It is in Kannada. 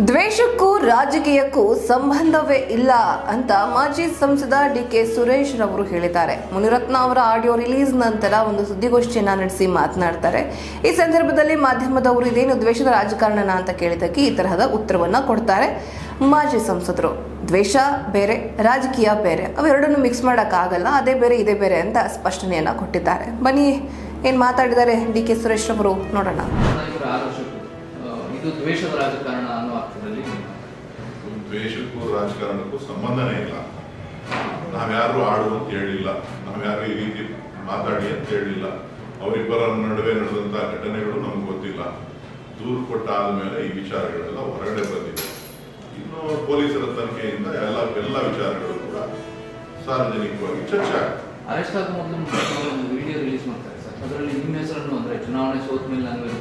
ದ್ವೇಷಕ್ಕೂ ರಾಜಕೀಯಕ್ಕೂ ಸಂಬಂಧವೇ ಇಲ್ಲ ಅಂತ ಮಾಜಿ ಸಂಸದ ಡಿ ಕೆ ಸುರೇಶ್ ರವರು ಹೇಳಿದ್ದಾರೆ ಮುನಿರತ್ನ ಅವರ ಆಡಿಯೋ ರಿಲೀಸ್ ನಂತರ ಒಂದು ಸುದ್ದಿಗೋಷ್ಠಿಯನ್ನ ನಡೆಸಿ ಮಾತನಾಡ್ತಾರೆ ಈ ಸಂದರ್ಭದಲ್ಲಿ ಮಾಧ್ಯಮದವರು ಇದೇನು ದ್ವೇಷದ ರಾಜಕಾರಣನ ಅಂತ ಕೇಳಿದ್ದಕ್ಕೆ ಈ ತರಹದ ಉತ್ತರವನ್ನ ಕೊಡ್ತಾರೆ ಮಾಜಿ ಸಂಸದರು ದ್ವೇಷ ಬೇರೆ ರಾಜಕೀಯ ಬೇರೆ ಅವೆರಡನ್ನು ಮಿಕ್ಸ್ ಮಾಡೋಕ್ಕಾಗಲ್ಲ ಅದೇ ಬೇರೆ ಇದೇ ಬೇರೆ ಅಂತ ಸ್ಪಷ್ಟನೆಯನ್ನ ಕೊಟ್ಟಿದ್ದಾರೆ ಬನ್ನಿ ಏನ್ ಮಾತಾಡಿದ್ದಾರೆ ಡಿ ಕೆ ಸುರೇಶ್ ರವರು ನೋಡೋಣ ಇವರ ಆರು ವರ್ಷಕ್ಕೂ ಆ, ಇದು ದ್ವೇಷದ ರಾಜಕಾರಣ ಅನ್ನೋ ಅರ್ಥದಲ್ಲಿ ದ್ವೇಷಕ್ಕೂ ರಾಜಕಾರಣಕ್ಕೂ ಸಂಬಂಧನೇ ಇಲ್ಲ ನಾವ್ಯಾರು ಆಡು ಅಂತ ಹೇಳಿಲ್ಲ ನಾವ್ಯಾರು ಈ ರೀತಿ ಮಾತಾಡಿ ಅಂತ ಹೇಳಿಲ್ಲ ಅವರಿಬ್ಬರ ನಡುವೆ ನಡೆದಂತ ಘಟನೆಗಳು ನಮ್ಗೆ ಗೊತ್ತಿಲ್ಲ ದೂರು ಕೊಟ್ಟ ಆದ್ಮೇಲೆ ಈ ವಿಚಾರಗಳೆಲ್ಲ ಹೊರಗಡೆ ಬಂದಿದೆ ಇನ್ನು ಪೊಲೀಸರ ತನಿಖೆಯಿಂದ ಎಲ್ಲ ಎಲ್ಲ ವಿಚಾರಗಳು ಕೂಡ ಸಾರ್ವಜನಿಕವಾಗಿ ಚರ್ಚೆ ಆಗ್ತದೆ ಅರೆಸ್ಟ್ ಆಗೋ ಮೊದಲು ಒಂದು ವಿಡಿಯೋ ರಿಲೀಸ್ ಮಾಡ್ತಾರೆ ಸರ್ ಅದರಲ್ಲಿ ನಿಮ್ಮ ಹೆಸರನ್ನು ಅಂದ್ರೆ ಚುನಾವಣೆ ಸೋತ ಮೇಲೆ ನಾನು